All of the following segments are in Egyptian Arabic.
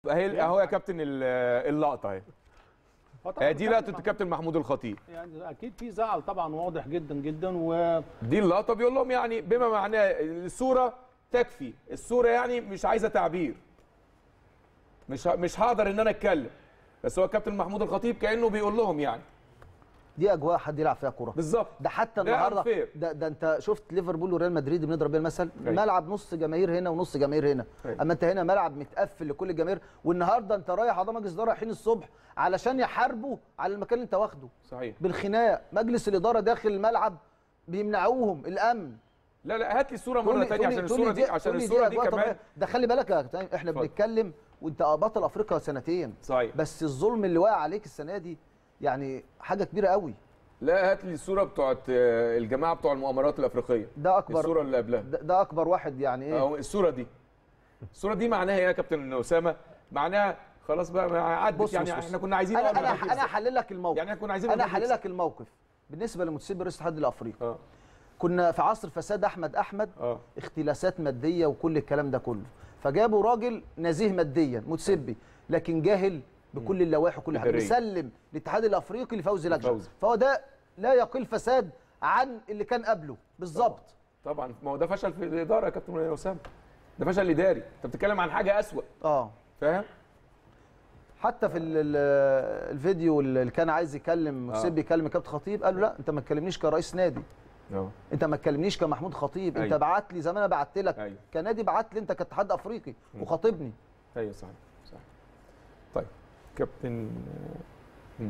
اهي اهو يا كابتن ال- اللقطه اهي هو طبعاً آه، دي الكابتن لقطه محمود- الكابتن محمود الخطيب يعني اكيد في زعل طبعا واضح جدا جدا و دي اللقطه بيقول لهم يعني بما معناه الصوره تكفي الصوره يعني مش عايزه تعبير مش ه- مش هقدر ان انا اتكلم بس هو الكابتن محمود الخطيب كانه بيقول لهم يعني دي اجواء حد يلعب فيها كوره بالظبط ده حتى ده النهارده unfair. ده, ده انت شفت ليفربول وريال مدريد بنضرب بيها المثل أيوة. ملعب نص جماهير هنا ونص جماهير هنا أيوة. اما انت هنا ملعب متقفل لكل الجماهير والنهارده انت رايح اعضاء مجلس الاداره رايحين الصبح علشان يحاربوا على المكان اللي انت واخده صحيح بالخناق مجلس الاداره داخل الملعب بيمنعوهم الامن لا لا هات لي الصوره مره تقول لي- ثانيه تقول لي- عشان تقول لي الصوره دي عشان تقول لي الصوره دي أجواء كمان طبيعية. ده خلي بالك يا كابتن احنا اتفضل. بنتكلم وانت بطل افريقيا سنتين صحيح بس الظلم اللي واقع عليك السنه دي يعني حاجه كبيره قوي لا هات لي الصوره بتوعت آه، الجماعه بتوع المؤامرات الافريقيه ده اكبر الصوره اللي قبلها ده, ده اكبر واحد يعني ايه اهو الصوره دي الصوره دي معناها ايه يا كابتن اسامه معناها خلاص بقى ما عدت بص يعني بص بص. احنا كنا عايزين انا أول ما انا نركز. انا هحلل لك الموقف يعني احنا كنا عايزين انا نركز. هحلل لك الموقف بالنسبه لمتسبب رئيس الاتحاد الافريقي اه كنا في عصر فساد احمد احمد اه اختلاسات ماديه وكل الكلام ده كله فجابوا راجل نزيه ماديا متسبي لكن جاهل بكل اللوائح وكل حاجه إدارية. بيسلم الاتحاد الافريقي لفوزي لجنه لفوزي. فهو ده لا يقل فساد عن اللي كان قبله بالظبط طبعا ما هو ده فشل في الاداره يا كابتن اسامه ده فشل اداري انت بتتكلم عن حاجه اسوأ اه فاهم حتى في ال- ال- الفيديو اللي كان عايز يكلم آه. متسبي يكلم كابتن خطيب قال له لا انت ما تكلمنيش كرئيس نادي اه انت ما تكلمنيش كمحمود خطيب انت أيوة. بعت لي زي ما انا بعت لك ايوه كنادي بعت لي انت كاتحاد افريقي وخاطبني ايوه صحيح صحيح طيب كابتن مم.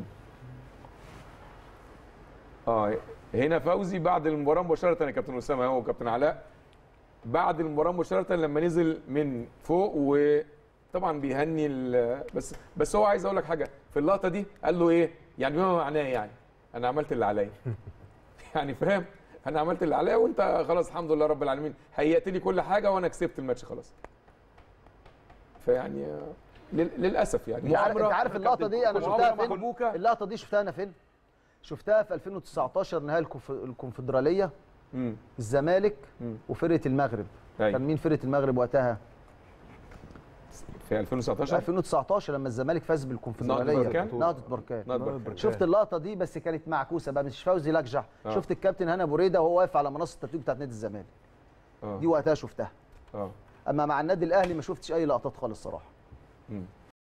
اه هنا فوزي بعد المباراه مباشره يا كابتن اسامه هو كابتن علاء بعد المباراه مباشره لما نزل من فوق وطبعا بيهني ال- بس بس هو عايز اقول لك حاجه في اللقطه دي قال له ايه يعني بما معناه يعني انا عملت اللي عليا يعني فاهم انا عملت اللي عليا وانت خلاص الحمد لله رب العالمين هيأت لي كل حاجه وانا كسبت الماتش خلاص فيعني آه، لل- للاسف يعني انت عارف, مؤامرة- انت عارف اللقطه دي انا مؤامرة شفتها فين محبوكة. اللقطه دي شفتها انا فين شفتها في 2019 نهائي الكونف- الكونفدراليه مم. الزمالك مم. وفرقه المغرب أيوة. كان مين فرقه المغرب وقتها في 2019 2019 لما الزمالك فاز بالكونفدراليه نهضة بركان؟ نهضه بركان نهضة بركان. شفت اللقطه دي بس كانت معكوسه بقى مش فوزي لجح آه. شفت الكابتن هنا بريده وهو واقف على منصه التتويج بتاعت نادي الزمالك اه دي وقتها شفتها اه اما مع النادي الاهلي ما شفتش اي لقطات خالص صراحه مم.